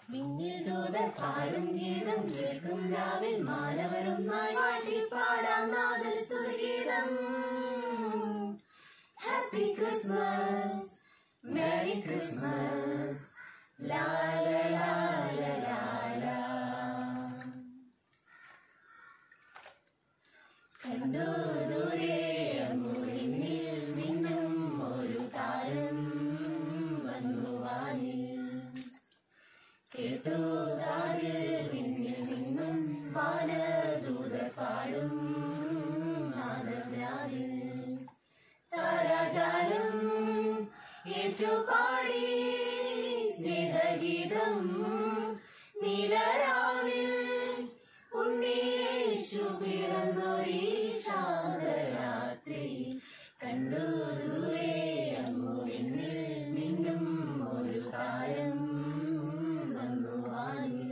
വിണ്ണിൽ ദൂതർ പാടും ഗീതം കേൾക്കും രാവിൽ മാനവരുമായി വാഴ്ത്തി പാടാം നാദൽ സ്തുതിഗീതം ഹാപ്പി ക്രിസ്മസ് മേരി ക്രിസ്മസ് ലാ ലാ ലാ ലാ ലാ ലാ കണ്ടു ദൂരെ അങ്ങുരിന്നിൽ നിന്നും ഒരു താരം വന്നു വാനിൽ കേട്ടു കാതിൽ വിണ്ണിൽ നിന്നും വാനദൂതർ പാടും നാദരാവിൽ താരാജാലം ഏറ്റുപാടി സ്നേഹഗീതം നീലരാവിൽ ഉണ്ണീശു പിറന്നൊരീ ശാന്തരാത്രി കണ്ടു ദൂരെ അങ്ങുരിന്നിൽ നിന്നും ഒരു താരം വന്നു വാനിൽ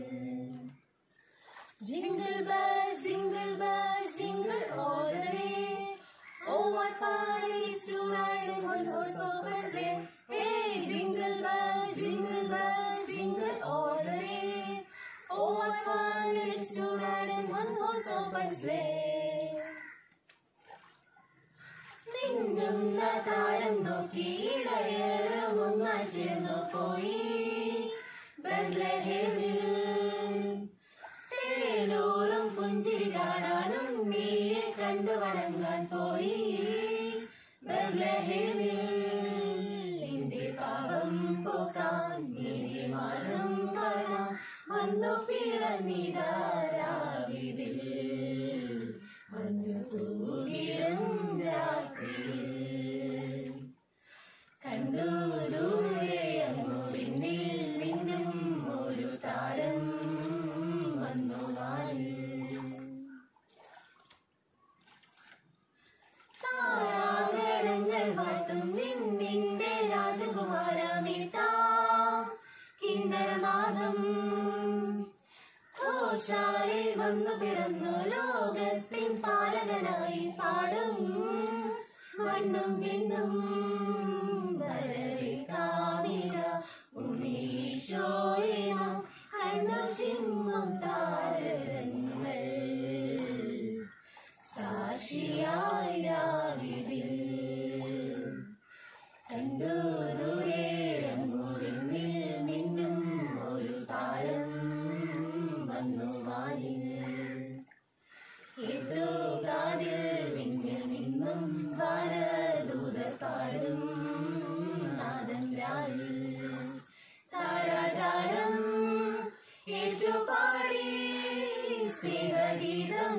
Jingle bells, jingle bells, jingle all the way. Oh, what fun it is to ride in one horse open sleigh. Hey, jingle bells, jingle bells, jingle all the way. Oh, what fun it is to ride in one horse open sleigh. നിന്നുന്ന താരം നോക്കി ഇടയറും ഒന്നായി ചേർന്നു പോയി ബദ്ലഹേമിൽ തേനൂറും പുഞ്ചിരി കാണാനും നീയെ കണ്ടു വണങ്ങാൻ പോയി ബദ്ലഹേമിൽ എന്റെ പാപം പോക്കാൻ നീതി മാറും കാണാൻ വന്നു പിറന്നിതാരാവിതിൽ വന്നു തൂകിടും രാത്രിയിൽ കണ്ടു ദൂരെ അങ്ങു പിന്നിൽ നിന്നും ഒരു താരം വന്നു വാനിൽ താരാഗണങ്ങൾ വാട്ടും നിന്നിന്റെ രാജകുമാരമിട്ട കിന്നരനാഥം ഘോഷാലിൽ വന്നു പിറന്നു ലോകത്തിൻ പാലകനായി പാടും മണ്ണും വിണ്ണും വരവിക്കാമിര ഉണ്ണീശോയെ നാം കണ്ണു ചിമ്മും താരകങ്ങൾ സാക്ഷിയായി രാവിതിൽ കണ്ടു ദൂരെ അങ്ങുരിന്നിൽ നിന്നും ഒരു താരം വന്നു വാനിൽ കേട്ടു കാതിൽ വിണ്ണിൽ നിന്നും വാനദൂതർ പാടും നാദം രാവിൽ താരാജാലം ഏറ്റുപാടി സ്നേഹഗീതം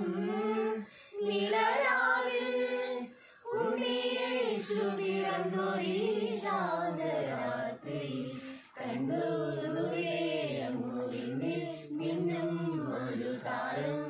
നിലരാവിൽ ഉണ്ണിയേശു പിറന്നൊരീ ശാന്തരാത്രി കണ്ടു ദൂരെ അങ്ങുരിന്നിൽ നിന്നും ഒരു താരം